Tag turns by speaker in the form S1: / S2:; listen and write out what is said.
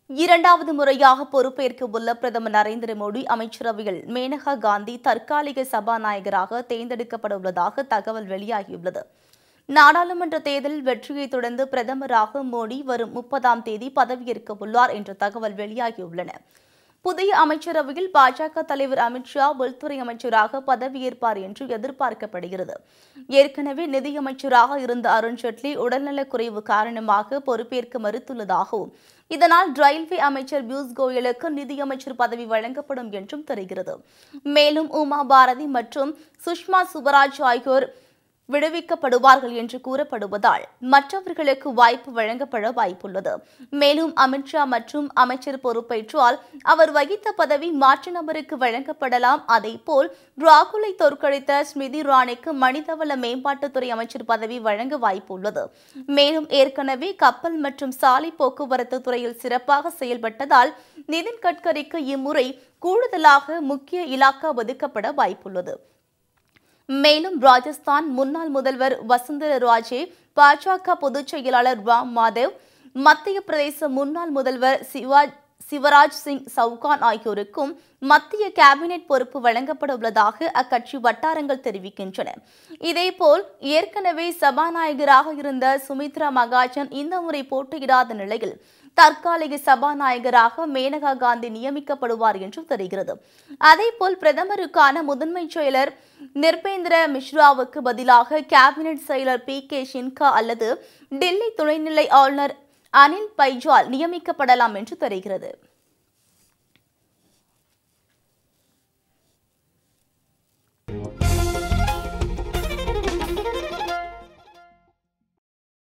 S1: இரண்டாவது முறையாக பொறுப்பேற்க உள்ள பிரதமர் நரேந்திர மோடி அமைச்சரவையில் மேனகா காந்தி தற்காலிக சபாநாயகராக தேர்ந்தெடுக்கப்பட உள்ளதாக தகவல் வெளியாகியுள்ளது நாடாளுமன்ற தேர்தலில் வெற்றியை தொடர்ந்து பிரதமராக மோடி வரும் முப்பதாம் தேதி பதவியேற்க உள்ளார் என்ற தகவல் வெளியாகியுள்ளன புதிய அமைச்சரவையில் பாஜக தலைவர் அமித்ஷா உள்துறை அமைச்சராக பதவியேற்பார் என்று எதிர்பார்க்கப்படுகிறது ஏற்கனவே நிதியமைச்சராக இருந்த அருண் ஜேட்லி உடல்நலக் குறைவு காரணமாக பொறுப்பேற்க மறுத்துள்ளதாகவும் இதனால் ரயில்வே அமைச்சர் பியூஷ் கோயலுக்கு நிதியமைச்சர் பதவி வழங்கப்படும் என்றும் தெரிகிறது மேலும் உமா பாரதி மற்றும் சுஷ்மா சுவராஜ் ஆகியோர் விடுவிக்கப்படுவார்கள் என்று கூறப்படுவதால் மற்றவர்களுக்கு வாய்ப்பு வழங்கப்பட வாய்ப்புள்ளது மேலும் அமித்ஷா மற்றும் அமைச்சர் பொறுப்பேற்றால் அவர் வகித்த பதவி மாற்று நபருக்கு வழங்கப்படலாம் அதேபோல் ராகுலை தோற்கடித்த ஸ்மிருதி இரானிக்கு மனிதவள மேம்பாட்டுத்துறை அமைச்சர் பதவி வழங்க வாய்ப்புள்ளது மேலும் ஏற்கனவே கப்பல் மற்றும் சாலை போக்குவரத்து துறையில் சிறப்பாக செயல்பட்டதால் நிதின் கட்கரிக்கு இம்முறை கூடுதலாக முக்கிய இலாக்கா ஒதுக்கப்பட வாய்ப்புள்ளது மேலும் ராஜஸ்தான் முன்னாள் முதல்வர் வசுந்தர ராஜே பாஜக பொதுச் செயலாளர் ராம் மாதவ் மத்திய பிரதேச முன்னாள் முதல்வர் சிவா சிவராஜ் சிங் சவுகான் ஆகியோருக்கும் மத்திய கேபினெட் பொறுப்பு வழங்கப்பட உள்ளதாக அக்கட்சி வட்டாரங்கள் தெரிவிக்கின்றன இதேபோல் ஏற்கனவே சபாநாயகராக இருந்த சுமித்ரா மகாஜன் இந்த முறை போட்டியிடாத நிலையில் தற்காலிக சபாநாயகராக மேனகா காந்தி நியமிக்கப்படுவார் என்று தெரிகிறது அதேபோல் பிரதமருக்கான முதன்மை செயலர் நிர்பேந்திர மிஸ்ராவுக்கு பதிலாக கேபினெட் செயலர் பி கே ஷின்கா அல்லது டெல்லி துணைநிலை ஆளுநர் அனில் பைஜால் நியமிக்கப்படலாம் என்று தெரிகிறது